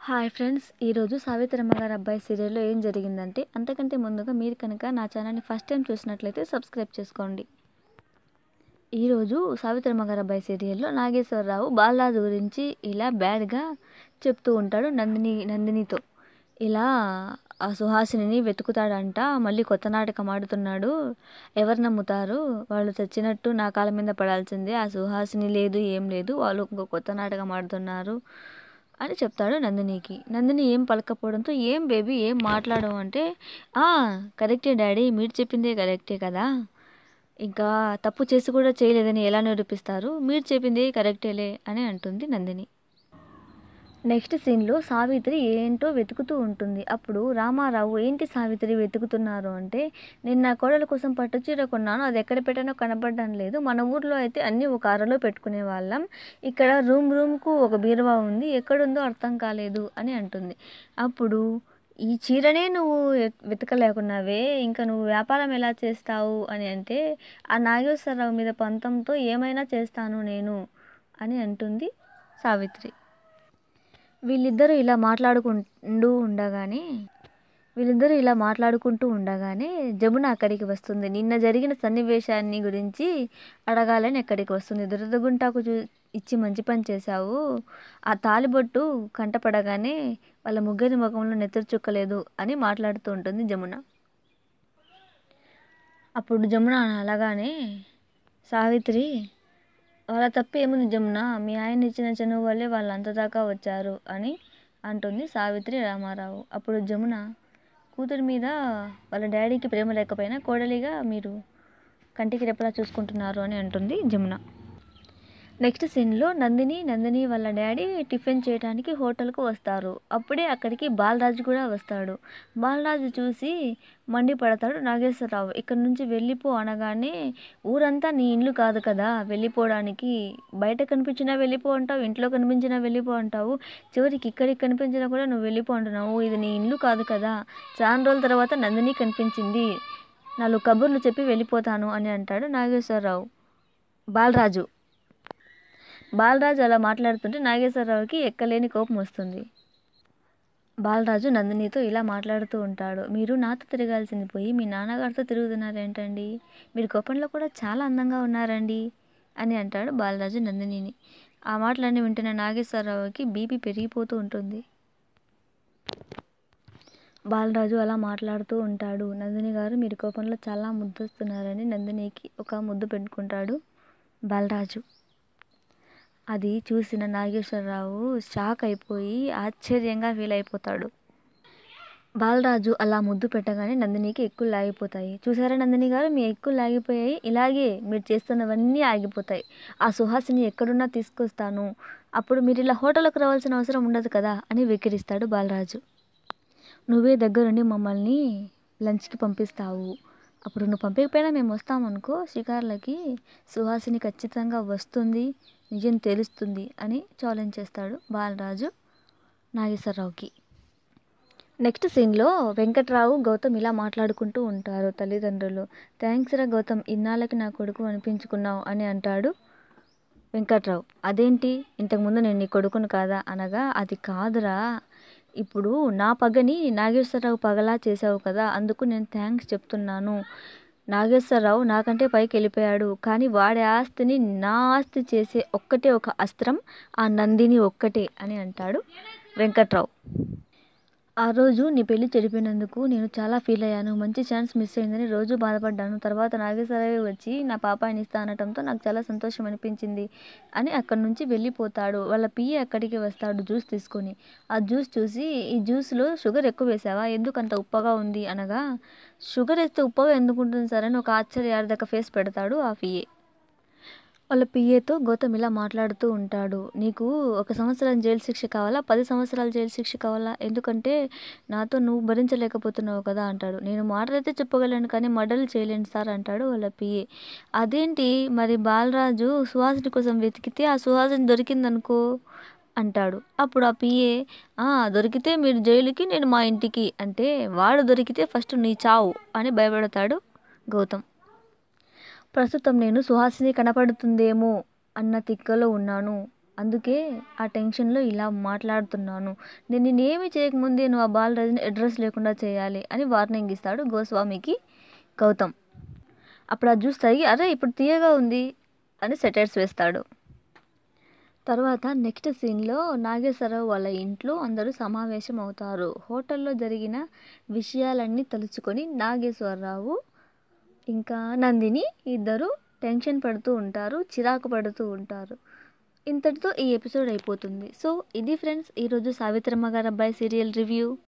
hi friends ఈరోజు సావిత్రమ్మ గారి అబ్బాయి సీరియల్లో ఏం జరిగిందంటే అంతకంటే ముందుగా మీరు కనుక నా ఛానల్ని ఫస్ట్ టైం చూసినట్లయితే సబ్స్క్రైబ్ చేసుకోండి ఈరోజు సావిత్రమ్మ గారి అబ్బాయి సీరియల్లో నాగేశ్వరరావు బాలరాజు గురించి ఇలా బ్యాడ్గా చెప్తూ ఉంటాడు నందిని నందినితో ఇలా ఆ సుహాసిని వెతుకుతాడంట మళ్ళీ కొత్త నాటకం ఆడుతున్నాడు ఎవరు నమ్ముతారు వాళ్ళు చచ్చినట్టు నా కాళ్ళ మీద పడాల్సిందే ఆ సుహాసిని లేదు ఏం లేదు వాళ్ళు ఇంకో కొత్త నాటకం ఆడుతున్నారు అని చెప్తాడు నందినికి నందిని ఏం పలకపోవడంతో ఏం బేబీ ఏం మాట్లాడవు అంటే "ఆ, కరెక్టే డాడీ మీరు చెప్పిందే కరెక్టే కదా ఇంకా తప్పు చేసి కూడా చేయలేదని ఎలా నిరూపిస్తారు మీరు చెప్పింది కరెక్టేలే అని అంటుంది నందిని నెక్స్ట్ సీన్లో సావిత్రి ఏంటో వెతుకుతూ ఉంటుంది అప్పుడు రామారావు ఏంటి సావిత్రి వెతుకుతున్నారు అంటే నేను నా కోడల కోసం పట్టు చీర కొన్నాను అది ఎక్కడ పెట్టానో కనపడడం లేదు మన ఊర్లో అయితే అన్నీ ఒక అరలో పెట్టుకునే వాళ్ళం ఇక్కడ రూమ్ రూమ్కు ఒక బీరువా ఉంది ఎక్కడుందో అర్థం కాలేదు అని అంటుంది అప్పుడు ఈ చీరనే నువ్వు ఎ- వెతకలేకున్నావే ఇంకా నువ్వు వ్యాపారం ఎలా చేస్తావు అని అంటే ఆ నాగేశ్వరరావు మీద పంతంతో ఏమైనా చేస్తాను నేను అని అంటుంది సావిత్రి వీళ్ళిద్దరూ ఇలా మాట్లాడుకుంటూ ఉండగానే వీళ్ళిద్దరూ ఇలా మాట్లాడుకుంటూ ఉండగానే జమున అక్కడికి వస్తుంది నిన్న జరిగిన సన్నివేశాన్ని గురించి అడగాలని అక్కడికి వస్తుంది దురదగుంటాకు చూ ఇచ్చి మంచి పని చేశావు ఆ తాలిబొట్టు కంటపడగానే వాళ్ళ ముగ్గురి ముఖంలో నెత్తురు చుక్కలేదు అని మాట్లాడుతూ ఉంటుంది జమున అప్పుడు జమున అలాగానే సావిత్రి వాళ్ళ తప్పు ఏముంది జమున మీ ఆయన ఇచ్చిన చనువు వల్లే వాళ్ళు అంత దాకా వచ్చారు అని అంటుంది సావిత్రి రామారావు అప్పుడు జమున కూతురి మీద వాళ్ళ డాడీకి ప్రేమ లేకపోయినా కోడలిగా మీరు కంటికి రెప్పలా చూసుకుంటున్నారు అని అంటుంది జమున నెక్స్ట్ సీన్లో నందిని నందిని వాళ్ళ డాడీ టిఫిన్ చేయడానికి హోటల్కు వస్తారు అప్పుడే అక్కడికి బాలరాజు కూడా వస్తాడు బాలరాజు చూసి మండిపడతాడు నాగేశ్వరరావు ఇక్కడ నుంచి వెళ్ళిపో అనగానే ఊరంతా నీ ఇల్లు కాదు కదా వెళ్ళిపోవడానికి బయట కనిపించినా వెళ్ళిపో అంటావు ఇంట్లో కనిపించినా వెళ్ళిపో అంటావు చివరికి ఇక్కడికి కనిపించినా కూడా నువ్వు వెళ్ళిపో అంటున్నావు ఇది నీ ఇల్లు కాదు కదా చాలా రోజుల తర్వాత నందిని కనిపించింది నాలుగు కబుర్లు చెప్పి వెళ్ళిపోతాను అని అంటాడు నాగేశ్వరరావు బాలరాజు బాలరాజు అలా మాట్లాడుతుంటే నాగేశ్వరరావుకి ఎక్కలేని కోపం వస్తుంది బాలరాజు నందినితో ఇలా మాట్లాడుతూ ఉంటాడు మీరు నాతో తిరగాల్సింది పోయి మీ నాన్నగారితో తిరుగుతున్నారేంటండి మీరు కోపంలో కూడా చాలా అందంగా ఉన్నారండి అని అంటాడు బాలరాజు నందినిని ఆ మాటలన్నీ వింటున్న నాగేశ్వరరావుకి బీపీ పెరిగిపోతూ ఉంటుంది బాలరాజు అలా మాట్లాడుతూ ఉంటాడు నందిని గారు మీరు కోపంలో చాలా ముద్దొస్తున్నారని నందినికి ఒక ముద్దు పెట్టుకుంటాడు బాలరాజు అది చూసిన నాగేశ్వరరావు షాక్ అయిపోయి ఆశ్చర్యంగా ఫీల్ అయిపోతాడు బాలరాజు అలా ముద్దు పెట్టగానే నందినికి ఎక్కువ లాగిపోతాయి చూసారా నందిని గారు మీ ఎక్కువ లాగిపోయాయి ఇలాగే మీరు చేస్తున్నవన్నీ ఆగిపోతాయి ఆ సుహాసిని ఎక్కడున్నా తీసుకొస్తాను అప్పుడు మీరు ఇలా హోటల్కి రావాల్సిన అవసరం ఉండదు కదా అని వెక్కిరిస్తాడు బాలరాజు నువ్వే దగ్గరుండి మమ్మల్ని లంచ్కి పంపిస్తావు అప్పుడు నువ్వు పంపకపోయినా మేము వస్తామనుకో షికార్లకి సుహాసిని ఖచ్చితంగా వస్తుంది నిజం తెలుస్తుంది అని ఛాలెంజ్ చేస్తాడు బాలరాజు నాగేశ్వరరావుకి నెక్స్ట్ సీన్లో వెంకట్రావు గౌతమ్ ఇలా మాట్లాడుకుంటూ ఉంటారు తల్లిదండ్రులు థ్యాంక్స్ రా గౌతమ్ ఇన్నాళ్ళకి నా కొడుకు అనిపించుకున్నావు అని అంటాడు వెంకట్రావు అదేంటి ఇంతకుముందు నేను నీ కొడుకును కాదా అనగా అది కాదురా ఇప్పుడు నా పగని నాగేశ్వరరావు పగలా చేసావు కదా అందుకు నేను థ్యాంక్స్ చెప్తున్నాను నాగేశ్వరరావు నాకంటే పైకి వెళ్ళిపోయాడు కానీ వాడి ఆస్తిని నా ఆస్తి చేసే ఒక్కటే ఒక అస్త్రం ఆ నందిని ఒక్కటే అని అంటాడు వెంకట్రావు ఆ రోజు నీ పెళ్లి చెడిపోయినందుకు నేను చాలా ఫీల్ అయ్యాను మంచి ఛాన్స్ మిస్ అయిందని రోజు బాధపడ్డాను తర్వాత నాగేశ్వరరావు వచ్చి నా పాపాయిని ఇస్తా అనటంతో నాకు చాలా సంతోషం అనిపించింది అని అక్కడి నుంచి వెళ్ళిపోతాడు వాళ్ళ పియ్య అక్కడికి వస్తాడు జ్యూస్ తీసుకొని ఆ జ్యూస్ చూసి ఈ జ్యూస్లో షుగర్ ఎక్కువ వేసావా ఎందుకు అంత ఉప్పగా ఉంది అనగా షుగర్ వేస్తే ఉప్పగా ఎందుకు ఉంటుంది సార్ అని ఒక ఆశ్చర్యార్థక ఫేస్ పెడతాడు ఆ పిఏ వాళ్ళ పిఏతో గౌతమ్ ఇలా మాట్లాడుతూ ఉంటాడు నీకు ఒక సంవత్సరం జైలు శిక్ష కావాలా పది సంవత్సరాల జైలు శిక్ష కావాలా ఎందుకంటే నాతో నువ్వు భరించలేకపోతున్నావు కదా అంటాడు నేను మాటలైతే చెప్పగలను కానీ మర్డర్లు చేయలేను సార్ అంటాడు వాళ్ళ పిఏ అదేంటి మరి బాలరాజు సుహాసిని కోసం వెతికితే ఆ సుహాసిని దొరికిందనుకో అంటాడు అప్పుడు ఆ పిఏ "ఆ, దొరికితే మీరు జైలుకి నేను మా ఇంటికి అంటే వాడు దొరికితే ఫస్ట్ నీ చావు అని భయపడతాడు గౌతమ్ ప్రస్తుతం నేను సుహాసిని కనపడుతుందేమో అన్న తిక్కలో ఉన్నాను అందుకే ఆ టెన్షన్లో ఇలా మాట్లాడుతున్నాను నేను నేనేమి చేయకముందే నువ్వు ఆ బాలరాజుని అడ్రస్ లేకుండా చేయాలి అని వార్నింగ్ ఇస్తాడు గోస్వామికి గౌతమ్ అప్పుడు ఆ జ్యూస్ తాగి అరే ఇప్పుడు తీయగా ఉంది అని సెటైర్స్ వేస్తాడు తర్వాత నెక్స్ట్ సీన్లో నాగేశ్వరరావు వాళ్ళ ఇంట్లో అందరూ సమావేశం అవుతారు హోటల్లో జరిగిన విషయాలన్నీ తలుచుకొని నాగేశ్వరరావు ఇంకా నందిని ఇద్దరు టెన్షన్ పడుతూ ఉంటారు చిరాకు పడుతూ ఉంటారు ఇంతటితో ఈ ఎపిసోడ్ అయిపోతుంది సో ఇది ఫ్రెండ్స్ ఈరోజు సావిత్రమ్మ గారు అబ్బాయి సీరియల్ రివ్యూ